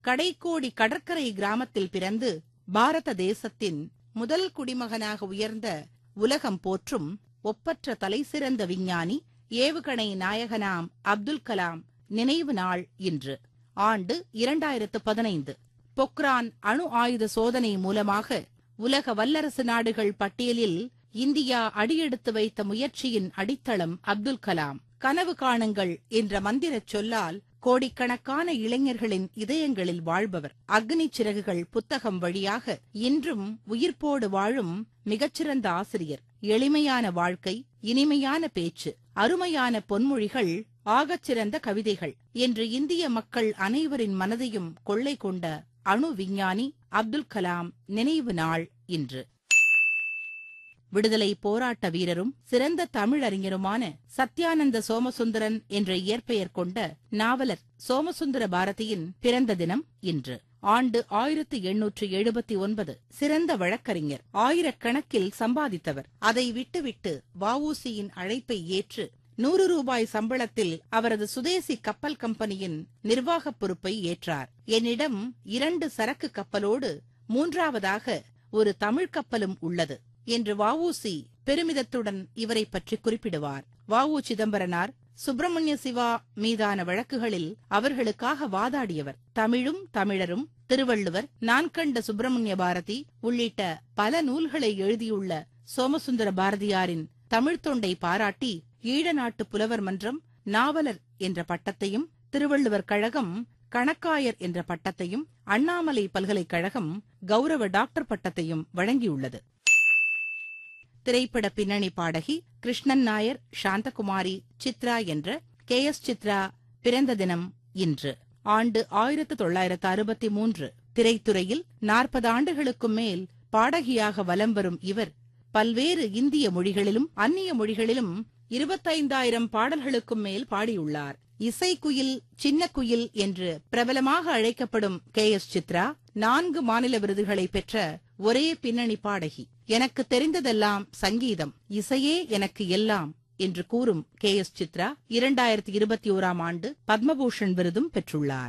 கடைக்கோடி கடற்கரை கிராமத்தில் பிறந்து பாரத தேசத்தின் முதல் குடிமகனாக உயர்ந்த உலகம் போற்றும் ஒப்பற்ற தலைசிறந்த விஞ்ஞானி ஏவுகணை நாயகனாம் அப்துல் கலாம் நினைவு நாள் இன்று ஆண்டு இரண்டாயிரத்து பதினைந்து பொக்ரான் அணு ஆயுத சோதனை மூலமாக உலக வல்லரசு நாடுகள் பட்டியலில் இந்தியா அடியெடுத்து வைத்த முயற்சியின் அடித்தளம் அப்துல் கலாம் கனவு காணுங்கள் என்ற மந்திரச் சொல்லால் கோடிக்கணக்கான இளைஞர்களின் இதயங்களில் வாழ்பவர் அக்னி சிறகுகள் புத்தகம் வழியாக இன்றும் உயிர்ப்போடு வாழும் மிகச்சிறந்த ஆசிரியர் எளிமையான வாழ்க்கை இனிமையான பேச்சு அருமையான பொன்மொழிகள் ஆகச்சிறந்த கவிதைகள் என்று இந்திய மக்கள் அனைவரின் மனதையும் கொள்ளை கொண்ட அணு விஞ்ஞானி அப்துல் கலாம் நினைவு நாள் இன்று விடுதலை போராட்ட வீரரும் சிறந்த தமிழறிஞருமான சத்யானந்த சோமசுந்தரன் என்ற இயற்பெயர் கொண்ட நாவலர் சோமசுந்தர பாரதியின் பிறந்த தினம் இன்று ஆண்டு ஆயிரத்து எண்ணூற்று எழுபத்தி ஒன்பது சிறந்த வழக்கறிஞர் ஆயிரக்கணக்கில் சம்பாதித்தவர் அதை விட்டுவிட்டு வஉசியின் அழைப்பை ஏற்று நூறு ரூபாய் சம்பளத்தில் அவரது சுதேசி கப்பல் கம்பெனியின் நிர்வாகப் பொறுப்பை ஏற்றார் என்னிடம் இரண்டு சரக்கு கப்பலோடு மூன்றாவதாக ஒரு தமிழ் கப்பலும் உள்ளது என்று வஉசி பெருமிதத்துடன் இவரை பற்றி குறிப்பிடுவார் வஉ சிதம்பரனார் சுப்பிரமணிய சிவா மீதான வழக்குகளில் அவர்களுக்காக வாதாடியவர் தமிழும் தமிழரும் திருவள்ளுவர் நான் கண்ட சுப்பிரமணிய பாரதி உள்ளிட்ட பல நூல்களை எழுதியுள்ள சோமசுந்தர பாரதியாரின் தமிழ்த் தொண்டை பாராட்டி ஈழ நாட்டு புலவர் மன்றம் நாவலர் என்ற பட்டத்தையும் திருவள்ளுவர் கழகம் கணக்காயர் என்ற பட்டத்தையும் அண்ணாமலை பல்கலைக்கழகம் கௌரவ டாக்டர் பட்டத்தையும் வழங்கியுள்ளது திரைப்பட பின்னணி பாடகி கிருஷ்ணன் நாயர் சாந்தகுமாரி சித்ரா என்ற கே எஸ் சித்ரா பிறந்த தினம் இன்று ஆண்டு ஆயிரத்து தொள்ளாயிரத்து அறுபத்தி மூன்று திரைத்துறையில் நாற்பது ஆண்டுகளுக்கும் மேல் பாடகியாக வலம் வரும் இவர் பல்வேறு இந்திய மொழிகளிலும் அந்நிய மொழிகளிலும் இருபத்தைந்தாயிரம் பாடல்களுக்கும் மேல் பாடியுள்ளார் இசைக்குயில் சின்ன குயில் என்று பிரபலமாக அழைக்கப்படும் கே எஸ் சித்ரா நான்கு மாநில விருதுகளை பெற்ற ஒரே பின்னணி பாடகி எனக்கு தெரிந்ததெல்லாம் சங்கீதம் இசையே எனக்கு எல்லாம் என்று கூறும் கே எஸ் சித்ரா இரண்டாயிரத்தி இருபத்தி ஓராம் ஆண்டு பத்மபூஷன் விருதும் பெற்றுள்ளார்